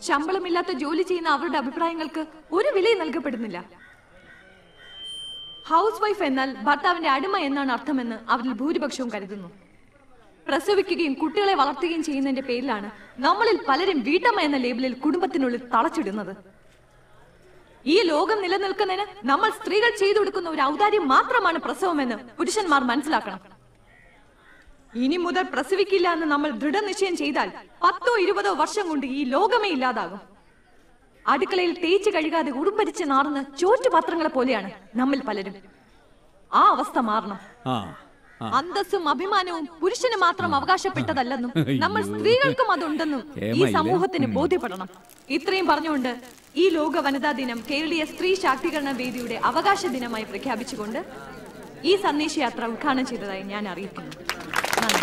ശമ്പളമില്ലാത്ത ജോലി ചെയ്യുന്ന അവരുടെ അഭിപ്രായങ്ങൾക്ക് ഒരു വിലയും നൽകപ്പെടുന്നില്ല ഹൗസ് വൈഫ് എന്നാൽ ഭർത്താവിന്റെ അടിമ എന്നാണ് അർത്ഥമെന്ന് അവരിൽ ഭൂരിപക്ഷവും കരുതുന്നു പ്രസവിക്കുകയും കുട്ടികളെ വളർത്തുകയും ചെയ്യുന്നതിന്റെ പേരിലാണ് നമ്മളിൽ പലരും വീട്ടമ്മ എന്ന ലേബലിൽ കുടുംബത്തിനുള്ളിൽ തളച്ചിടുന്നത് ഈ ലോകം നിലനിൽക്കുന്നതിന് നമ്മൾ സ്ത്രീകൾ ചെയ്തു കൊടുക്കുന്ന ഒരു ഔദാര്യം മാത്രമാണ് പ്രസവമെന്ന് പുരുഷന്മാർ മനസ്സിലാക്കണം ഇനി മുതൽ പ്രസവിക്കില്ല എന്ന് നമ്മൾ ദൃഢനിശ്ചയം ചെയ്താൽ പത്തോ ഇരുപതോ വർഷം കൊണ്ട് ഈ ലോകമേ ഇല്ലാതാകും അടുക്കളയിൽ തേച്ച് കഴുകാതെ ഉടുമ്പരിച്ച് നാറുന്ന ചോറ്റുപാത്രങ്ങളെ പോലെയാണ് നമ്മിൽ പലരും ആ അവസ്ഥ മാറണം ആ ആ. അന്തസ്സും അഭിമാനവും പുരുഷന് മാത്രം അവകാശപ്പെട്ടതല്ലെന്നും നമ്മൾ സ്ത്രീകൾക്കും അതുണ്ടെന്നും ഈ ഏമായില്ലേ? സമൂഹത്തിന് ബോധ്യപ്പെടണം ഇത്രയും പറഞ്ഞുകൊണ്ട് ഈ ലോക വനിതാ ദിനം കേരളീയ സ്ത്രീ ശാക്തീകരണ വേദിയുടെ അവകാശ ദിനമായി പ്രഖ്യാപിച്ചുകൊണ്ട് ഈ സന്ദേശയാത്ര ഉദ്ഘാടനം ചെയ്തതായി ഞാൻ അറിയിക്കുന്നു നന്ദി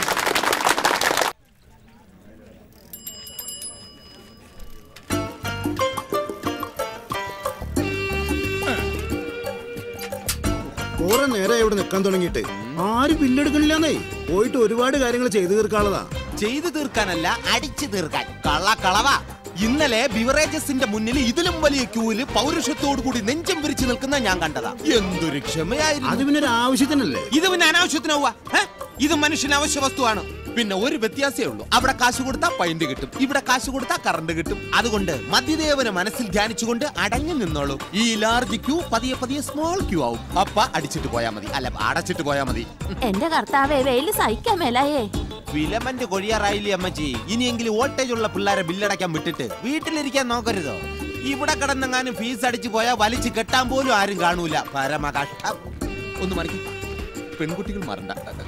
കുറെ നേരം ഇവിടെ നിൽക്കാൻ തുടങ്ങിയിട്ട് ആരും ബില്ലെടുക്കണില്ലെന്നേ പോയിട്ട് ഒരുപാട് കാര്യങ്ങൾ ചെയ്തു തീർക്കാനുള്ളതാ ചെയ്തു തീർക്കാനല്ല അടിച്ചു തീർക്കാൻ കള്ള കളവ ഇന്നലെ ബിവറേജസിന്റെ മുന്നിൽ ഇതിലും വലിയ ക്യൂവില് പൗരുഷത്തോടു കൂടി നെഞ്ചം വിരിച്ചു നിൽക്കുന്ന ഞാൻ കണ്ടതാ എന്തൊരു അത് ക്ഷമയായിരുന്നു പിന്നെ ഒരു ആവശ്യത്തിനല്ലേ ഇത് പിന്നെ അനാവശ്യത്തിനാവുക ഇത് മനുഷ്യന് അവശ്യ വസ്തുവാണ് പിന്നെ ഒരു വ്യത്യാസമേ ഉള്ളൂ അവിടെ കാശ് കൊടുത്താൽ പൈന്റ് കിട്ടും ഇവിടെ കാശ് കൊടുത്താൽ കറണ്ട് കിട്ടും അതുകൊണ്ട് മദ്യദേവനെ മനസ്സിൽ ധ്യാനിച്ചുകൊണ്ട് അടങ്ങി നിന്നോളൂ ഈ ലാർജ് ക്യൂ പതിയെ പതിയെ സ്മോൾ ക്യൂ ആവും അപ്പ അടിച്ചിട്ട് പോയാ മതി അല്ല അടച്ചിട്ട് പോയാ മതി എന്റെ കർത്താവേ വെയില് സഹിക്കാൻ മേലായേ ഫിലമെന്റ് കൊഴിയാറായില്ലേ അമ്മച്ചി ഇനിയെങ്കിലും വോൾട്ടേജ് ഉള്ള പിള്ളേരെ ബില്ലടയ്ക്കാൻ വിട്ടിട്ട് വീട്ടിലിരിക്കാൻ നോക്കരുതോ ഇവിടെ കിടന്നെങ്ങാനും ഫീസ് അടിച്ചു പോയാൽ വലിച്ചു കെട്ടാൻ പോലും ആരും കാണൂല പരമകഷ്ടം ഒന്ന് മറിക്കും പെൺകുട്ടികൾ മറണ്ട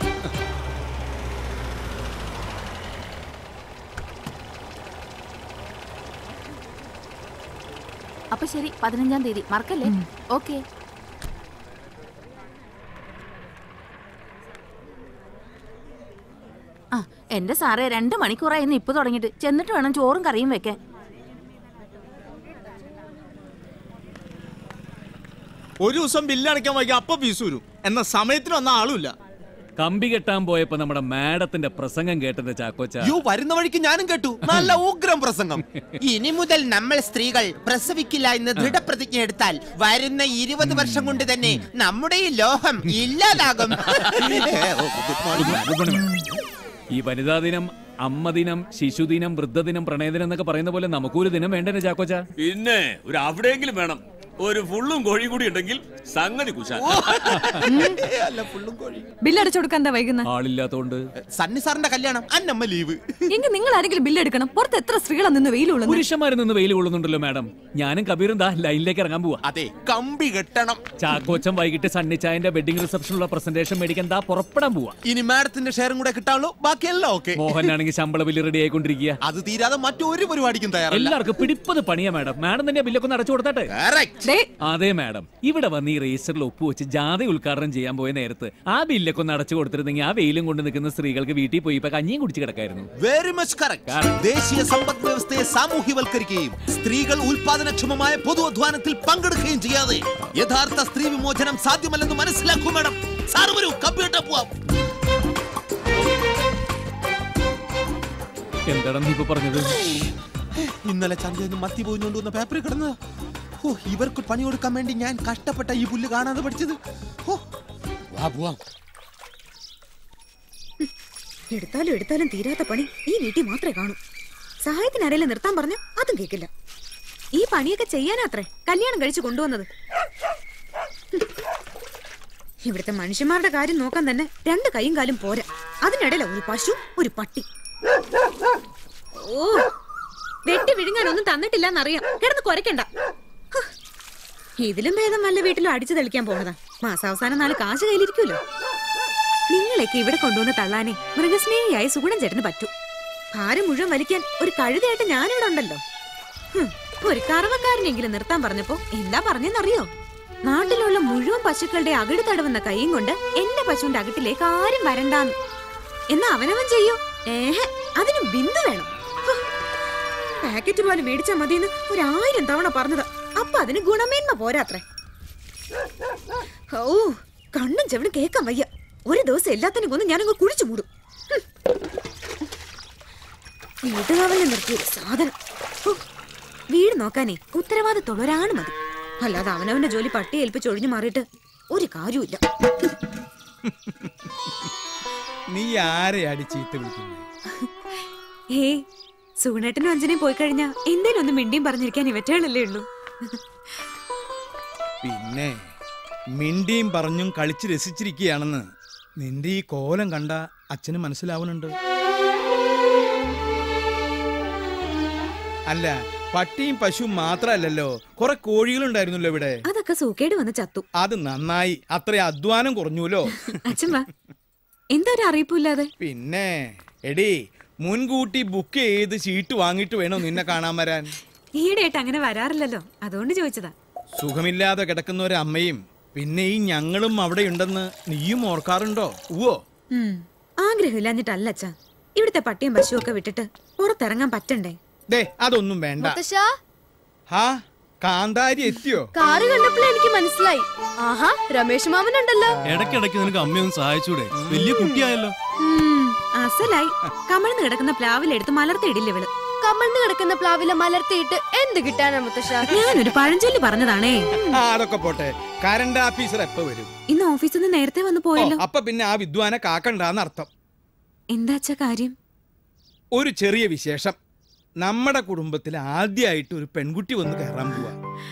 അപ്പൊ ശരി പതിനഞ്ചാം തീയതി മറക്കല്ലേ ഓക്കെ ആ എന്റെ സാറേ രണ്ട് മണിക്കൂറായിരുന്നു ഇപ്പൊ തുടങ്ങിയിട്ട് ചെന്നിട്ട് വേണം ചോറും കറിയും വെക്കാൻ ഒരു ദിവസം ബില്ല് അടയ്ക്കാൻ വൈകി അപ്പൊ ഫീസ് വരും എന്ന സമയത്തിന് വന്ന ആളുമില്ല കമ്പി കെട്ടാൻ പോയപ്പോ നമ്മുടെ മാഡത്തിന്റെ പ്രസംഗം കേട്ടത് ചാക്കോച്ച അയ്യോ വരുന്ന വഴിക്ക് ഞാനും കേട്ടു നല്ല ഉഗ്രം പ്രസംഗം ഇനി മുതൽ നമ്മൾ സ്ത്രീകൾ പ്രസവിക്കില്ല എന്ന് ദൃഢപ്രതിജ്ഞ എടുത്താൽ വരുന്ന ഇരുപത് വർഷം കൊണ്ട് തന്നെ നമ്മുടെ ഈ ലോഹം ഇല്ലാതാകും ഈ വനിതാ ദിനം അമ്മ ദിനം ശിശുദിനം വൃദ്ധദിനം പ്രണയദിനം എന്നൊക്കെ പറയുന്ന പോലെ നമുക്കൊരു ദിനം വേണ്ടേ ചാക്കോച്ച പിന്നെ ഒരു അവിടെയെങ്കിലും വേണം ഒരു ഫുള്ളും കോഴി കൂടി ഉണ്ടെങ്കിൽ സംഗതി കുശാൽ അല്ല ഫുള്ളും കോഴി ബില്ലടിച്ചു കൊടുക്കാൻ എന്താ വൈകുന്ന ആളില്ലാത്തോണ്ട് സണ്ണി സാറിന്റെ കല്യാണം അന്നമ്മ ലീവ് എങ്കിൽ നിങ്ങൾ ആരെങ്കിലും ബില്ലെടുക്കണം പുറത്ത് എത്ര സ്ത്രീകളാ നിന്ന് വെയിലുള്ളത് പുരുഷന്മാരിൽ നിന്ന് വെയിൽ കൊള്ളുന്നുണ്ടല്ലോ മാഡം ഞാനും കബീറും ദാ ലൈനിലേക്ക് ഇറങ്ങാൻ പോവാ അതെ കമ്പി കെട്ടണം ചാക്കോച്ചൻ വൈകിട്ട് സണ്ണിച്ചായന്റെ വെഡിങ് റിസപ്ഷനുള്ള പ്രസന്റേഷൻ മേടിക്കാൻ ദാ പുറപ്പെടാൻ പോവാ ഇനി മാഡത്തിന്റെ ഷെയറും കൂടെ കിട്ടാനുള്ളൂ ബാക്കിയെല്ലാം ഓക്കെ മോഹനാണെങ്കിൽ ശമ്പള ബില്ല് റെഡി ആയിക്കൊണ്ടിരിക്കുക അത് തീരാതെ മറ്റൊരു പരിപാടിക്കും തയ്യാറല്ല എല്ലാവർക്കും പിടിപ്പത് പണിയാ മാഡം മാഡം തന്നെ ബില്ലൊക്കെ ഒന്ന് അടച്ചു കൊടുത്താട്ടെ Correct. ദേ അതെ മാഡം ഇവിടെ വന്ന് ഈ രജിസ്റ്ററിൽ ഒപ്പുവെച്ച് ജാഥ ഉദ്ഘാടനം ചെയ്യാൻ പോയ നേരത്ത് ആ ബില്ലൊക്കെ ഒന്ന് അടച്ചു കൊടുത്തിരുന്നെങ്കിൽ ആ വെയിലും കൊണ്ട് നിൽക്കുന്ന സ്ത്രീകൾക്ക് വീട്ടിൽ പോയി ഇപ്പൊ കഞ്ഞിയും കുടിച്ച് കിടക്കായിരുന്നു വെരി മച്ച് കറക്റ്റ് Correct. ദേശീയ സമ്പദ് വ്യവസ്ഥയെ സാമൂഹ്യവൽക്കരിക്കുകയും സ്ത്രീകൾ ഉൽപാദനക്ഷമമായ പൊതു അധ്വാനത്തിൽ പങ്കെടുക്കുകയും ചെയ്യാതെ യഥാർത്ഥ സ്ത്രീ വിമോചനം സാധ്യമല്ലെന്ന് മനസ്സിലാക്കൂ മാഡം സാർ വരൂ കമ്പ്യൂട്ടർ പോവാം എന്താണ് നീ ഇപ്പൊ പറഞ്ഞത് ഇന്നലെ ചന്തയിൽ നിന്ന് മത്തി പോയിഞ്ഞുകൊണ്ട് വന്ന പേപ്പറിൽ കിടന്നത് ഓ ഇവർക്ക് പണി കൊടുക്കാൻ വേണ്ടി ഞാൻ കഷ്ടപ്പെട്ട ഈ പുല്ല് കാണാതെ പഠിച്ചത് ഓ വാ പോവാം എടുത്താലും എടുത്താലും തീരാത്ത പണി ഈ വീട്ടിൽ മാത്രമേ കാണൂ സഹായത്തിന് ആരെങ്കിലും നിർത്താൻ പറഞ്ഞ അതും കേൾക്കില്ല ഈ പണിയൊക്കെ ചെയ്യാനാത്രേ കല്യാണം കഴിച്ചു കൊണ്ടുവന്നത് ഹും. ഇവിടുത്തെ മനുഷ്യന്മാരുടെ കാര്യം നോക്കാൻ തന്നെ രണ്ട് കൈയും കാലും പോരാ അതിനിടയില ഒരു പശു ഒരു പട്ടി ഓ വെട്ടി വിഴുങ്ങാനൊന്നും തന്നിട്ടില്ലെന്നറിയാം കിടന്ന് കുരക്കണ്ട ഹ്. ഇതിലും ഭേദം വല്ല വീട്ടിലും അടിച്ചു തെളിക്കാൻ പോകതാ മാസാവസാനം നാല് കാശ് കയ്യിലിരിക്കുമല്ലോ നിങ്ങളെയൊക്കെ ഇവിടെ കൊണ്ടുവന്ന് തള്ളാനേ മൃഗസ്നേഹിയായ സുഗുണൻ ചേട്ടന് പറ്റൂ ഭാരം മുഴുവൻ വലിക്കാൻ ഒരു കഴുതയായിട്ട് ഞാനിവിടെ ഉണ്ടല്ലോ ഹും, ഒരു കറവക്കാരനെങ്കിലും നിർത്താൻ പറഞ്ഞപ്പോ എന്താ പറഞ്ഞെന്നറിയോ നാട്ടിലുള്ള മുഴുവൻ പശുക്കളുടെ അകിട് തടവുന്ന കൈയും കൊണ്ട് എന്റെ പശുവിന്റെ അകിട്ടിലേക്ക് ആരും വരണ്ടാന്ന് എന്നാ അവനവൻ ചെയ്യോ ഏഹെ അതിന് ബിന്ദു വേണം ഹ്, പാക്കറ്റ് പോലെ മേടിച്ചാ മതിയെന്ന് ഒരായിരം തവണ പറഞ്ഞതാ അപ്പൊ അതിന് ഗുണമേന്മ പോരാത്രേ ഓ കണ്ണും ചെവിടും കേക്കാൻ വയ്യ ഒരു ദിവസം എല്ലാത്തിനും കൊന്ന് ഞാനങ്ങ് കുഴിച്ചു മൂടും വീട്ടുകാവലിൽ നിർത്തിയൊരു സാധനം ഹോ, വീട് നോക്കാനേ ഉത്തരവാദിത്തമുള്ള ഒരാണ് മതി അല്ലാതെ അവനവന്റെ ജോലി പട്ടി ഏൽപ്പിച്ച് ഒഴിഞ്ഞു മാറിയിട്ട് ഒരു കാര്യമില്ല നീ ആരെയാടി ചീത്ത വിളിക്കുന്നത് ഏ സുഗുണേട്ടനും അഞ്ജനയും പോയി കഴിഞ്ഞാ എന്തേലും ഒന്ന് മിണ്ടിയും പറഞ്ഞിരിക്കാൻ ഇവറ്റകളല്ലേ ഉള്ളൂ പിന്നെ മിണ്ടിയും പറഞ്ഞും കളിച്ച് രസിച്ചിരിക്കുകയാണെന്ന് നിന്റെ ഈ കോലം കണ്ട അച്ഛന് മനസ്സിലാവുന്നുണ്ട് അല്ല പട്ടിയും പശുവും മാത്രല്ലല്ലോ കുറെ കോഴികളുണ്ടായിരുന്നല്ലോ ഇവിടെ അതൊക്കെ സൂക്കേട് വന്ന് ചത്തു അത് നന്നായി അത്ര അധ്വാനം കുറഞ്ഞുല്ലോ അച്ഛൻ വാ എന്താ ഒരു അറിയിപ്പില്ലാതെ പിന്നെ എടി മുൻകൂട്ടി ബുക്ക് ചെയ്ത് ഷീട്ട് വാങ്ങിയിട്ട് വേണോ നിന്നെ കാണാൻ വരാൻ ഈയിടെയായിട്ട് അങ്ങനെ വരാറില്ലല്ലോ അതുകൊണ്ട് ചോദിച്ചതാ സുഖമില്ലാതെ കിടക്കുന്ന ഒരു അമ്മയും പിന്നെ ഈ ഞങ്ങളും അവിടെ ഉണ്ടെന്ന് നീയും ഓർക്കാറുണ്ടോ ഉവോ ഉം. ആഗ്രഹമില്ലാഞ്ഞിട്ടല്ല അച്ഛാ ഇവിടുത്തെ പട്ടിയും പശുവും ഒക്കെ വിട്ടിട്ട് പുറത്തിറങ്ങാൻ പറ്റണ്ടേ ദേ അതൊന്നും വേണ്ട ഹാ കാന്താരി എത്തിയോ കാറ് കണ്ടപ്പോഴേ എനിക്ക് മനസ്സിലായി ആഹാ രമേശ് മാമൻ ഉണ്ടല്ലോ ഇടയ്ക്കിടയ്ക്ക് നിനക്ക് അമ്മയൊന്ന് സഹായിച്ചൂടെ വലിയ കുട്ടിയായല്ലോ ഉം, അസലായി കമഴ്ന്ന് കിടക്കുന്ന പ്ലാവിലെടുത്ത് മലർത്തിയിടില്ല ഇവള് കമഴ്ന്ന് കിടക്കുന്ന പ്ലാവില മലർത്തിയിട്ട് എന്ത് കിട്ടാനാ മുത്തശ്ശ ഞാനൊരു പഴഞ്ചൊല്ലി പറഞ്ഞതാണേ ആ അതൊക്കെ പോട്ടെ കറണ്ട് ഓഫീസർ എപ്പോ വരും ഇന്ന് ഓഫീസിൽ നിന്ന് നേരത്തെ വന്ന് ഓ, പോയല്ലോ അപ്പൊ പിന്നെ ആ വിദ്വാനെ കാക്കണ്ടാന്ന് അർത്ഥം എന്താ അച്ഛാ കാര്യം ഒരു ചെറിയ വിശേഷം നമ്മുടെ കുടുംബത്തിൽ ആദ്യമായിട്ട് ഒരു പെൺകുട്ടി വന്ന് കയറാൻ പോവാ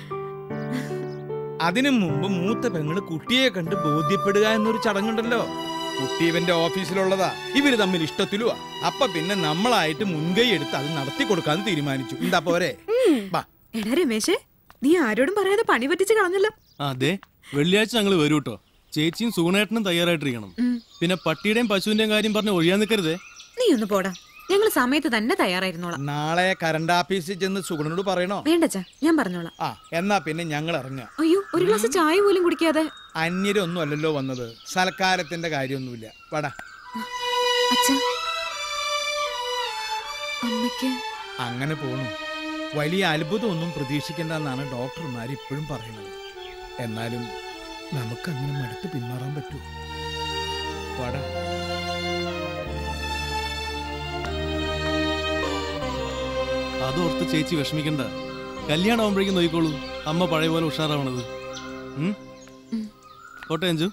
അതിനു മുമ്പ് മൂത്ത പെങ്ങള് കുട്ടിയെ കണ്ട് ബോധ്യപ്പെടുക എന്നൊരു ചടങ്ങുണ്ടല്ലോ കുട്ടി ഇവന്റെ ഓഫീസിലുള്ളതാ ഇവര് തമ്മിൽ ഇഷ്ടത്തിലുവാ അപ്പൊ പിന്നെ നമ്മളായിട്ട് മുൻകൈ എടുത്ത് അത് നടത്തി കൊടുക്കാന്ന് തീരുമാനിച്ചു എന്താ പോരെ ബാ എടാ രമേശേ നീ ആരോടും പറയാതെ പണി പറ്റിച്ച് കളഞ്ഞല്ലോ അതെ വെള്ളിയാഴ്ച ഞങ്ങൾ വരൂ കേട്ടോ ചേച്ചിയും സുഗുണേട്ടനും തയ്യാറായിട്ടിരിക്കണം ഉം. പിന്നെ പട്ടിയുടെയും പശുവിന്റെയും കാര്യം പറഞ്ഞ് ഒഴിയാൻ നിൽക്കരുതേ നീ ഒന്ന് പോടാ ഞങ്ങൾ സമയത്ത് തന്നെ തയ്യാറായിരുന്നോളാം നാളെ കറണ്ട് ഓഫീസിൽ ചെന്ന് സുഗുണനോട് പറയണോ വേണ്ടച്ചാ ഞാൻ പറഞ്ഞോളാം ആ എന്നാ പിന്നെ ഞങ്ങൾ ഇറങ്ങുക അയ്യോ ഒരു ഗ്ലാസ് ചായ പോലും കുടിക്കാതെ അന്യരൊന്നും അല്ലല്ലോ വന്നത് സൽക്കാരത്തിന്റെ കാര്യമൊന്നുമില്ല വടാ അച്ഛാ അമ്മയ്ക്ക് അങ്ങനെ പോണു വലിയ അത്ഭുതമൊന്നും പ്രതീക്ഷിക്കേണ്ടെന്നാണ് ഡോക്ടർമാർ ഇപ്പോഴും പറയുന്നത് എന്നാലും നമുക്കങ്ങനെ മടുത്ത് പിന്മാറാൻ പറ്റൂ വട അതോർത്ത് ചേച്ചി വിഷമിക്കണ്ട കല്യാണം ആവുമ്പോഴേക്കും നോക്കിക്കോളൂ അമ്മ പഴയ പോലെ ഉഷാറാവണത് ഉം? പോട്ടെ അഞ്ചു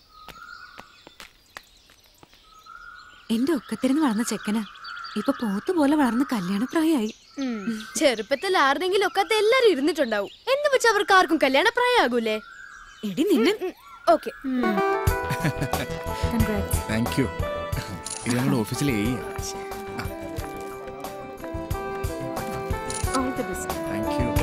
എന്റെ ഒക്കത്തിരുന്ന് വളർന്ന ചെക്കനാ ഇപ്പൊ പോത്ത് പോലെ വളർന്ന് കല്യാണപ്രായമായി ചെറുപ്പത്തിൽ ആരുടെങ്കിലും ഒക്കെ അത് എല്ലാരും ഇരുന്നിട്ടുണ്ടാവും എന്ന് വെച്ച് അവർക്ക് ആർക്കും കല്യാണ പ്രായമാകൂലേ എടി നിന്നെ ഓക്കെ താങ്ക് യു ഇത് ഞങ്ങളുടെ ഓഫീസിലെ എ താങ്ക് യു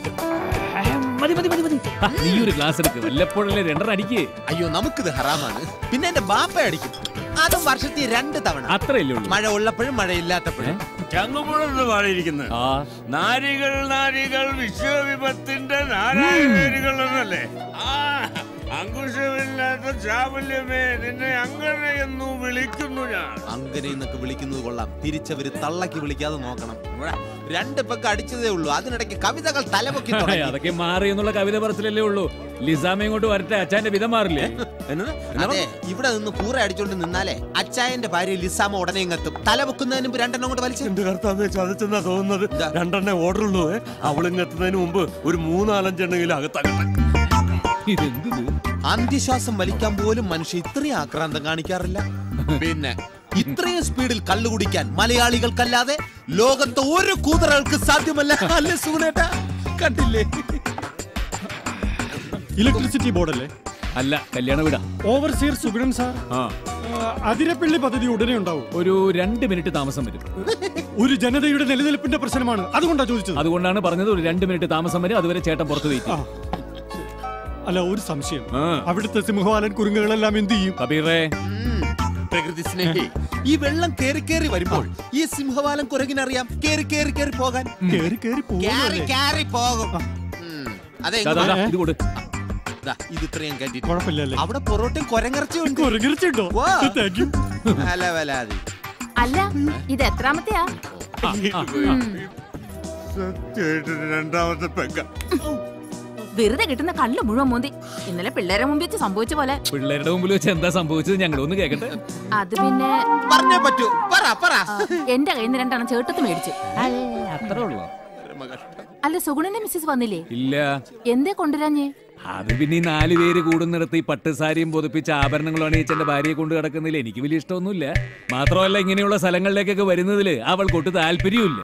മതി മതി മതി മതി ആ, നീ ഒരു ഗ്ലാസ് എടുക്ക് വല്ലപ്പോഴല്ലേ രണ്ടെണ്ണം അടിക്ക് അയ്യോ നമുക്കിത് ഹറാമാണ് പിന്നെ എന്റെ ബാപ്പ അടിക്കും അതും വർഷത്തിൽ രണ്ട് തവണ അത്രയല്ലേ ഉള്ളൂ മഴ ഉള്ളപ്പോഴും മഴയില്ലാത്തപ്പോഴും ചങ്ങുമുഴന്ന് പാടിയിരിക്കുന്നത് ആ നാരികൾ നാരികൾ വിശ്വവിപത്തിന്റെ നാരായണകൾ എന്നല്ലേ ആ അങ്കുശമില്ലാത്ത ചാവല്യമേ നിന്നെ അങ്ങനെ എന്നു വിളിക്കുന്നു ഞാൻ അങ്ങനെ എന്നൊക്കെ വിളിക്കുന്നത് കൊള്ളാം തിരിച്ചവര് തള്ളക്കി വിളിക്കാതെ നോക്കണം ഇവിടെ രണ്ട് പെക്ക് അടിച്ചതേ ഉള്ളൂ അതിനിടയ്ക്ക് കവിതകൾ തലപൊക്കി തുടങ്ങി. അതൊക്കെ മാറി എന്നുള്ള കവിത പറച്ചിലല്ലേ ഉള്ളൂ ലിസാമ ഇങ്ങോട്ട് വരട്ടെ അച്ഛന്റെ വിധം മാറില്ലേ എന്നത് അതെ ഇവിടെ നിന്ന് കൂറ അടിച്ചോണ്ട് നിന്നാലേ അച്ചായന്റെ ഭാര്യ ലിസാമ ഉടനെ ഇങ്ങെത്തും തല വെക്കുന്നതിന് മുമ്പ് രണ്ടെണ്ണം കൊണ്ട് വലിച്ചു എന്റെ കർത്താവെ ചതച്ചെന്നാ തോന്നുന്നത് എന്താ? രണ്ടെണ്ണേ ഓർഡർ ഉള്ളൂ അവളിങ് എത്തുന്നതിന് മുമ്പ് ഒരു മൂന്നാലഞ്ചെണ്ണെങ്കിലും അകത്തകട്ടെ ഇതെന്ത് അന്ത്യശ്വാസം വലിക്കാൻ പോലും മനുഷ്യ ഇത്രയും ആക്രാന്തം കാണിക്കാറില്ല പിന്നെ ഇത്രയും സ്പീഡിൽ കള്ളു കുടിക്കാൻ മലയാളികൾക്കല്ലാതെ ലോകത്തെ ഒരു കൂതറകൾക്ക് സാധ്യമല്ല അല്ലേ സുഗുണേട്ട കണ്ടില്ലേ ഇലക്ട്രിസിറ്റി ബോർഡല്ലേ അല്ല കല്യാണ വീടാ ഓവർസിയർ സുഗുണൻ സാർ ആ ആ, അതിരപ്പള്ളി പദ്ധതി ഉടനെ ഉണ്ടാവും ഒരു രണ്ട് മിനിറ്റ് താമസം വരും ഒരു ജനതയുടെ നിലനിൽപ്പിന്റെ പ്രശ്നമാണ് അതുകൊണ്ടാ ചോദിച്ചത് അതുകൊണ്ടാണ് പറഞ്ഞത് ഒരു രണ്ട് മിനിറ്റ് താമസം വരും അതുവരെ ചേട്ടൻ പുറത്ത് വെയിറ്റ് ആ. അല്ല ഒരു സംശയം ആ. അവിടുത്തെ സിംഹവാലൻ കുരുങ്ങുകളെല്ലാം എന്ത് ചെയ്യും കബീറേ ഉം, പ്രകൃതി സ്നേഹി ഈ വെള്ളം കേറി കേറി വരുമ്പോൾ ഈ സിംഹവാലം കുരങ്ങിനറിയാം കേറി കേറി കേറി പോകാൻ കേറി കേറി കേറി പോകും കേറി പോകും ഉം, അതെ ദാ, ദാ, ദാ, ഇത് കൊടു ദാ, ഇത് ഇത്രയും കണ്ടിട്ട് കുഴപ്പമില്ലല്ലേ അവിടെ പൊറോട്ടയും കൊരങ്ങിറച്ചിയും ഉണ്ട് കുരങ്ങിറച്ചുണ്ടോ വാ. താങ്ക് യു അല വലാതി അല്ല ഇത് എത്രാമത്തെയാ ആ, ആ, ആ. സത്യമായിട്ട് രണ്ടാമത്തെ പെങ്ക വെറുതെ കിട്ടുന്ന കള്ളു മുഴുവൻ മോന്തി ഇന്നലെ പിള്ളേരെ മുമ്പിൽ വെച്ച് സംഭവിച്ച പോലെ പിള്ളേരുടെ മുമ്പിൽ വെച്ച് എന്താ സംഭവിച്ചത് ഞങ്ങളൊന്ന് കേക്കട്ടെ അത് പിന്നെ പറഞ്ഞേ പറ്റൂ പറ പറ ആ, എന്റെ കയ്യിൽ നിന്ന് രണ്ടെണ്ണം ചേട്ടത്ത് മേടിച്ചു അത്രേ ഉള്ളൂ പരമകഷ്ടം അല്ല സുഗുണന്റെ മിസ്സസ് വന്നില്ലേ ഇല്ല എന്തേ കൊണ്ടുവരാഞ്ഞേ അത് പിന്നെ ഈ നാല് പേര് കൂടുന്നിടത്ത് ഈ പട്ടുസാരിയും പൊതുപ്പിച്ച ആഭരണങ്ങളും അണിയിച്ചെന്റെ ഭാര്യയെ കൊണ്ട് കിടക്കുന്നതിൽ എനിക്ക് വലിയ ഇഷ്ടമൊന്നുമില്ല മാത്രമല്ല ഇങ്ങനെയുള്ള സ്ഥലങ്ങളിലേക്കൊക്കെ വരുന്നതിൽ അവൾക്കൊട്ട് താല്പര്യമില്ല